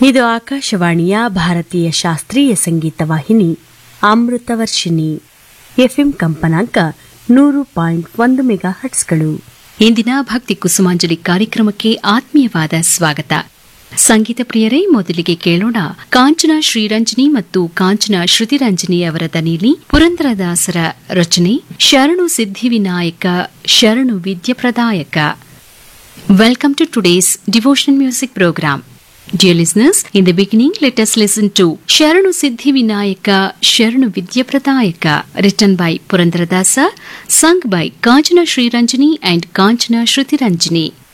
ಇದು ಆಕಾಶವಾಣಿಯ ಭಾರತೀಯ ಶಾಸ್ತ್ರೀಯ ಸಂಗೀತ ವಾಹಿನಿ ಅಮೃತವರ್ಷಿಣಿ ಎಫ್ಎಂ ಕಂಪನಾಂಕ ನೂರು ಪಾಯಿಂಟ್ ಒಂದು ಮೆಗಾ ಹಟ್ಸ್ಗಳು ಇಂದಿನ ಭಕ್ತಿ ಕುಸುಮಾಂಜಲಿ ಕಾರ್ಯಕ್ರಮಕ್ಕೆ ಆತ್ಮೀಯವಾದ ಸ್ವಾಗತ ಸಂಗೀತ ಪ್ರಿಯರೇ ಮೊದಲಿಗೆ ಕೇಳೋಣ ಕಾಂಚನ ಶ್ರೀರಂಜನಿ ಮತ್ತು ಕಾಂಚನ ಶ್ರುತಿರಂಜನಿ ಅವರ ದನಿಯಲ್ಲಿ ಪುರಂದರದಾಸರ ರಚನೆ ಶರಣು ಸಿದ್ಧಿವಿನಾಯಕ ಶರಣು ವಿದ್ಯಪ್ರದಾಯಕ welcome to today's devotional music program Dear listeners, in the beginning, let us listen to Sharanu Siddhi Vinayaka Sharanu Vidyapradayaka, written by Purandaradasa, sung by Kanchana Sri Ranjani and Kanchana Shruti Ranjani.